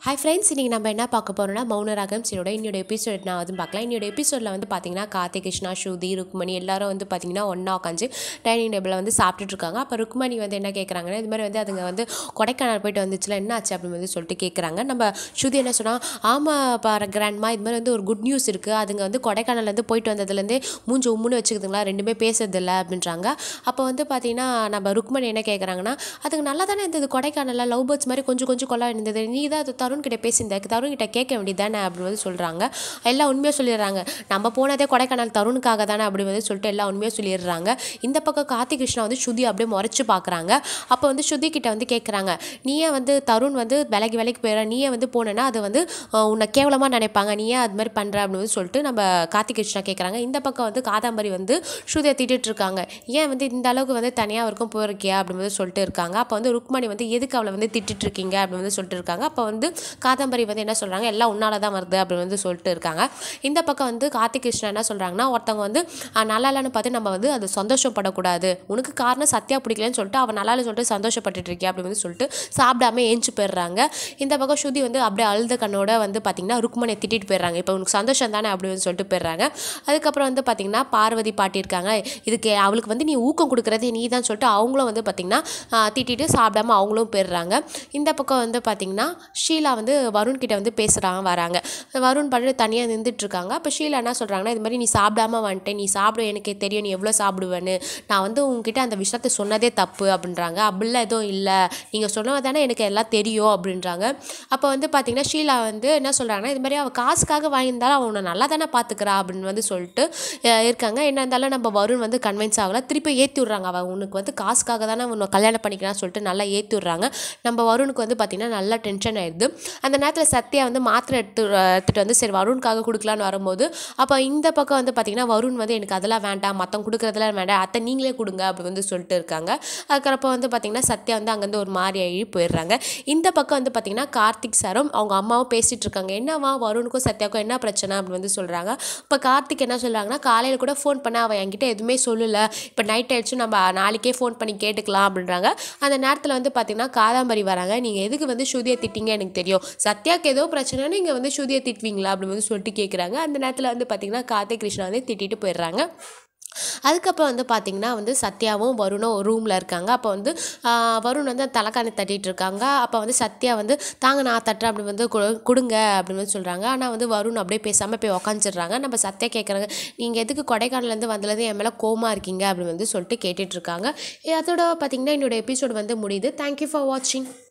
hi friends இன்றைக்கி நம்ம என்ன பார்க்க போகிறோம்னா மௌனராகம் சீரோட இன்னொரு எபிசோட் நான் வந்து பார்க்கலாம் இன்னொரு எபிசோடில் வந்து பார்த்தீங்கன்னா கார்த்திக் கிருஷ்ணா ஸ்ருதி ருக்மணி எல்லாரும் வந்து பார்த்தீங்கன்னா ஒன்றா உட்காந்து டைனிங் டேபிளில் வந்து சாப்பிட்டுட்டு இருக்காங்க அப்போ ருக்மணி வந்து என்ன கேட்குறாங்கன்னா இது மாதிரி வந்து அதுங்க வந்து கொடைக்கானல் போயிட்டு வந்துச்சுல என்ன ஆச்சு அப்படின்னு வந்து சொல்லிட்டு கேட்குறாங்க நம்ம ஸ்ருதி என்ன சொன்னால் ஆமாம் பாரு கிராண்ட்மா இது மாதிரி வந்து ஒரு குட் நியூஸ் இருக்குது அதுங்க வந்து கொடைக்கானல்லேருந்து போயிட்டு வந்ததுலேருந்தே மூஞ்சி உம்முன்னு வச்சுக்குதுங்களா ரெண்டுமே பேசுறதில்ல அப்படின்றாங்க அப்போ வந்து பார்த்தீங்கன்னா நம்ம ருக்மணி என்ன கேட்குறாங்கன்னா அதுக்கு நல்லா தானே இருந்தது கொடைக்கானலில் லவ் பேர்ட்ஸ் மாதிரி கொஞ்சம் கொஞ்சம் கொள்ள இருந்தது நீ தான் அது தருண் கிட்ட பேசியிருந்த தருண் கிட்ட கேட்க வேண்டியது தானே அப்படின்னு வந்து சொல்கிறாங்க எல்லாம் உண்மையாக சொல்லிடுறாங்க நம்ம போனதே கொடைக்கானல் தருணுக்காக தானே அப்படி வந்து சொல்லிட்டு எல்லாம் உண்மையாக சொல்லிடுறாங்க இந்த பக்கம் கார்த்திக் கிருஷ்ணா வந்து ஸ்ருதி அப்படியே முறைச்சு பார்க்குறாங்க அப்போ வந்து ஸ்ருதி கிட்ட வந்து கேட்குறாங்க நீயே வந்து தருண் வந்து விலைக்கு வேலைக்கு போயிட நீயே வந்து போனேன்னா அது வந்து அஹ், உன்னை கேவலமாக நினைப்பாங்க நீ ஏன் அது மாதிரி பண்ணுற அப்படின்னு வந்து சொல்லிட்டு நம்ம கார்த்திக் கிருஷ்ணா கேட்குறாங்க இந்த பக்கம் வந்து காதாம்பரி வந்து ஸ்ருதியை திட்டிட்டு இருக்காங்க ஏன் வந்து இந்த அளவுக்கு வந்து தனியாக வரைக்கும் போயிருக்கியா அப்படின்னு வந்து சொல்லிட்டு இருக்காங்க அப்போ வந்து ருக்மணி வந்து எதுக்கு அவளை வந்து திட்டிட்டு இருக்கீங்க அப்படின்னு வந்து சொல்லிட்டு இருக்காங்க அப்போ வந்து காதம்பரி வந்து என்ன சொல்கிறாங்க எல்லாம் உன்னால தான் வருது அப்படின்னு வந்து சொல்லிட்டு இருக்காங்க இந்த பக்கம் வந்து கார்த்திக் கிருஷ்ணா என்ன சொல்கிறாங்கன்னா ஒருத்தவங்க வந்து "ஆஹ், நல்லா இல்லைன்னு பார்த்து நம்ம வந்து அது சந்தோஷப்படக்கூடாது உனக்கு காரணம் சத்யா பிடிக்கலன்னு சொல்லிட்டு அவன் நல்லா இல்லைன்னு சொல்லிட்டு சந்தோஷப்பட்டுட்டு இருக்கியா அப்படின்னு வந்து சொல்லிட்டு சாப்பிடாம ஏஞ்சி போயிடுறாங்க இந்த பக்கம் ஸ்ருதி வந்து அப்படியே அழுத கண்ணோட வந்து பார்த்திங்கன்னா ருக்மணியை திட்டிட்டு போயிடுறாங்க இப்போ உனக்கு சந்தோஷம் தானே அப்படின்னு சொல்லிட்டு போயிடுறாங்க அதுக்கப்புறம் வந்து பார்த்திங்கன்னா பார்வதி பாட்டி இருக்காங்க இதுக்கு அவளுக்கு வந்து நீ ஊக்கம் கொடுக்குறதே நீ தான் சொல்லிட்டு அவங்களும் வந்து பார்த்திங்கன்னா ஆஹ், திட்டிட்டு சாப்பிடாம அவங்களும் போயிடுறாங்க இந்த பக்கம் வந்து பார்த்திங்கன்னா ஷீலா வந்து வருண் கிட்ட வந்து பேசுகிறாங்க வராங்க வருண் பாட்டு தனியாக நின்றுட்டு இருக்காங்க அப்போ ஷீலா என்ன சொல்கிறாங்கன்னா இது மாதிரி நீ சாப்பிடாம வந்துட்டேன் நீ சாப்பிட எனக்கு தெரியும் நீ எவ்வளோ சாப்பிடுவேன்னு நான் வந்து உங்ககிட்ட அந்த விஷயத்த சொன்னதே தப்பு அப்படின்றாங்க அப்படிலாம் எதுவும் இல்லை நீங்கள் சொன்னது தானே எனக்கு எல்லாம் தெரியும் அப்படின்றாங்க அப்போ வந்து பார்த்தீங்கன்னா ஷீலா வந்து என்ன சொல்கிறாங்கன்னா இது மாதிரி அவள் காசுக்காக வாங்கியிருந்தாலும் அவனை நல்லா தானே பார்த்துக்கிறா அப்படின்னு வந்து சொல்லிட்டு அஹ், இருக்காங்க என்ன இருந்தாலும் நம்ம வருண் வந்து கன்வின்ஸ் ஆகல திருப்பி ஏற்றி விட்றாங்க அவள் உனக்கு வந்து காசுக்காக தானே உன்னை கல்யாணம் பண்ணிக்கிறான்னு சொல்லிட்டு நல்லா ஏற்றி விட்றாங்க நம்ம வருணுக்கு வந்து பார்த்திங்கன்னா நல்லா டென்ஷன் ஆயிடுது அந்த நேரத்தில் சத்யா வந்து மாத்திரை எடுத்து எடுத்துகிட்டு வந்து சரி வருணுக்காக கொடுக்கலான்னு வரும்போது அப்போ இந்த பக்கம் வந்து பார்த்திங்கன்னா வருண் வந்து எனக்கு அதெல்லாம் வேண்டாம் மற்றவங்க கொடுக்குறதெல்லாம் வேண்டாம் அத்தை நீங்களே கொடுங்க அப்படி வந்து சொல்லிட்டு இருக்காங்க அதுக்கப்புறம் வந்து பார்த்திங்கன்னா சத்யா வந்து அங்கேருந்து ஒரு மாதிரி ஆகி போயிடுறாங்க இந்த பக்கம் வந்து பார்த்திங்கன்னா கார்த்திக் சாரும் அவங்க அம்மாவும் பேசிகிட்டு இருக்காங்க என்னவா வருணுக்கும் சத்யாவுக்கும் என்ன பிரச்சனை அப்படின்னு வந்து சொல்கிறாங்க இப்போ கார்த்திக் என்ன சொல்கிறாங்கன்னா காலையில் கூட ஃபோன் பண்ண அவள் என்கிட்ட எதுவுமே சொல்லலை இப்போ நைட் ஆயிடுச்சு நம்ம நாளைக்கே ஃபோன் பண்ணி கேட்டுக்கலாம் அப்படின்றாங்க அந்த நேரத்தில் வந்து பார்த்திங்கன்னா காதாம்பரி வராங்க நீங்கள் எதுக்கு வந்து ஸ்ருதியை திட்டிங்க எனக்கு தெரியும் சத்யாக்கு ஏதோ பிரச்சனைனா நீங்கள் வந்து ஸ்ருதியை திட்டுவீங்களா அப்படின்னு வந்து சொல்லிட்டு கேட்குறாங்க அந்த நேரத்தில் வந்து பார்த்திங்கன்னா கார்த்திக் கிருஷ்ணா வந்து திட்டிட்டு போயிடுறாங்க அதுக்கப்புறம் வந்து பார்த்திங்கன்னா வந்து சத்யாவும் வருணும் ஒரு ரூமில் இருக்காங்க அப்போ வந்து ஆஹ், வருண் வந்து தலைக்காணி தட்டிட்டு இருக்காங்க அப்போ வந்து சத்யா வந்து தாங்க நான் தட்டுறேன் அப்படி வந்து கொடு- கொடுங்க அப்படின்னு வந்து சொல்கிறாங்க ஆனால் வந்து வருண் அப்படியே பேசாமல் போய் உக்காந்துடுறாங்க நம்ம சத்யா கேட்குறாங்க நீங்கள் எதுக்கு கொடைக்கானலேருந்து வந்ததுலேருந்து என் மேலே கோமா இருக்கீங்க அப்படின்னு வந்து சொல்லிட்டு கேட்டுட்டு இருக்காங்க அதோட பார்த்திங்கன்னா என்னோட எபிசோடு வந்து முடியுது தேங்க்யூ ஃபார் வாட்சிங்